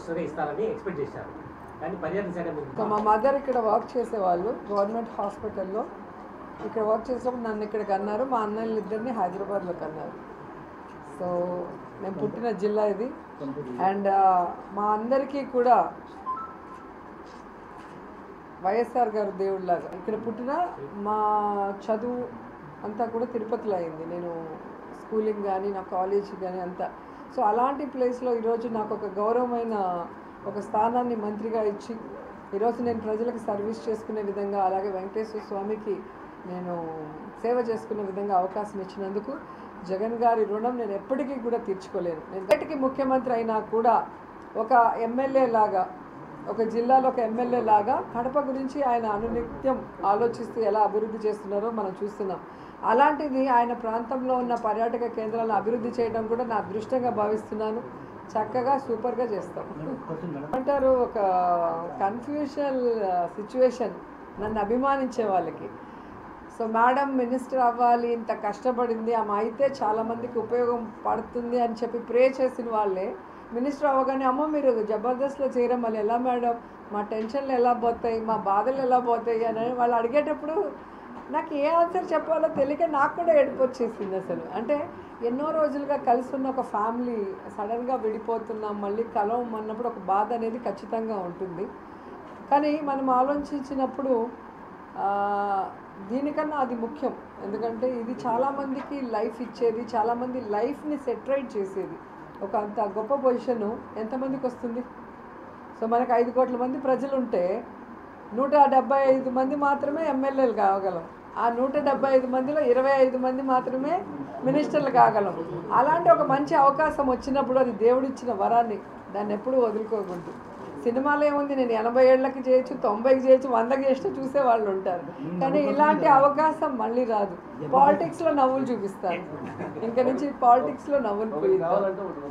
ఆఫీసరే ఇస్తారని ఎక్స్పెక్ట్ చేశారు కానీ పర్యాటక శాఖ మీకు సో మా మదర్ ఇక్కడ వర్క్ చేసేవాళ్ళు గవర్నమెంట్ హాస్పిటల్లో ఇక్కడ వర్క్ చేసినప్పుడు నన్ను ఇక్కడికి అన్నారు మా అన్నయ్యలు ఇద్దరిని హైదరాబాద్లో కన్నారు సో నేను పుట్టిన జిల్లా ఇది అండ్ మా అందరికీ కూడా వైఎస్ఆర్ గారు దేవుళ్ళలాగా ఇక్కడ పుట్టిన మా చదువు అంతా కూడా తిరుపతిలో అయింది నేను స్కూలింగ్ కానీ నా కాలేజ్ కానీ అంతా సో అలాంటి ప్లేస్లో ఈరోజు నాకు ఒక గౌరవమైన ఒక స్థానాన్ని మంత్రిగా ఇచ్చి ఈరోజు నేను ప్రజలకు సర్వీస్ చేసుకునే విధంగా అలాగే వెంకటేశ్వర స్వామికి నేను సేవ చేసుకునే విధంగా అవకాశం ఇచ్చినందుకు జగన్ గారి రుణం నేను ఎప్పటికీ కూడా తీర్చుకోలేను నేను ఎప్పటికీ ముఖ్యమంత్రి అయినా కూడా ఒక ఎమ్మెల్యే లాగా ఒక జిల్లాలో ఒక ఎమ్మెల్యే లాగా కడప గురించి ఆయన అనునిత్యం ఆలోచిస్తూ ఎలా అభివృద్ధి చేస్తున్నారో మనం చూస్తున్నాం అలాంటిది ఆయన ప్రాంతంలో ఉన్న పర్యాటక కేంద్రాలను అభివృద్ధి చేయడం కూడా నా అదృష్టంగా భావిస్తున్నాను చక్కగా సూపర్గా చేస్తాం అంటారు ఒక కన్ఫ్యూషన్ సిచ్యువేషన్ నన్ను అభిమానించే వాళ్ళకి సో మేడం మినిస్టర్ అవ్వాలి ఇంత కష్టపడింది ఆమె అయితే చాలామందికి ఉపయోగం పడుతుంది అని చెప్పి ప్రే చేసిన వాళ్ళే మినిస్టర్ అవ్వగానే అమ్మ మీరు జబర్దస్త్లో చేయడం మళ్ళీ ఎలా మేడం మా టెన్షన్లు ఎలా పోతాయి మా బాధలు ఎలా పోతాయి అని వాళ్ళు అడిగేటప్పుడు నాకు ఏ ఆన్సర్ చెప్పాలో తెలియక నాకు కూడా ఏడుపు వచ్చేసింది అసలు అంటే ఎన్నో రోజులుగా కలిసి ఉన్న ఒక ఫ్యామిలీ సడన్గా విడిపోతున్నాం మళ్ళీ కలవం అన్నప్పుడు ఒక బాధ అనేది ఖచ్చితంగా ఉంటుంది కానీ మనం ఆలోచించినప్పుడు ఆ, దీనికన్నా అది ముఖ్యం ఎందుకంటే ఇది చాలామందికి లైఫ్ ఇచ్చేది చాలామంది లైఫ్ని సెటరైట్ చేసేది ఒక అంత గొప్ప పొజిషన్ ఎంతమందికి వస్తుంది సో మనకు ఐదు కోట్ల మంది ప్రజలు ఉంటే నూట డెబ్బై ఐదు మంది మాత్రమే ఎమ్మెల్యేలు కాగలం ఆ నూట డెబ్బై ఐదు మందిలో ఇరవై ఐదు మంది మాత్రమే మినిస్టర్లు కాగలం అలాంటి ఒక మంచి అవకాశం వచ్చినప్పుడు అది దేవుడిచ్చిన వరాన్ని దాన్ని ఎప్పుడూ వదులుకోకూడదు సినిమాలో ఏముంది నేను ఎనభై ఏళ్ళకి చేయొచ్చు తొంభైకి చేయొచ్చు వందకి చేస్తూ చూసే వాళ్ళు ఉంటారు కానీ ఇలాంటి అవకాశం మళ్ళీ రాదు పాలిటిక్స్లో నవ్వులు చూపిస్తారు ఇంకా నుంచి పాలిటిక్స్లో నవ్వులు పోయిద్దాం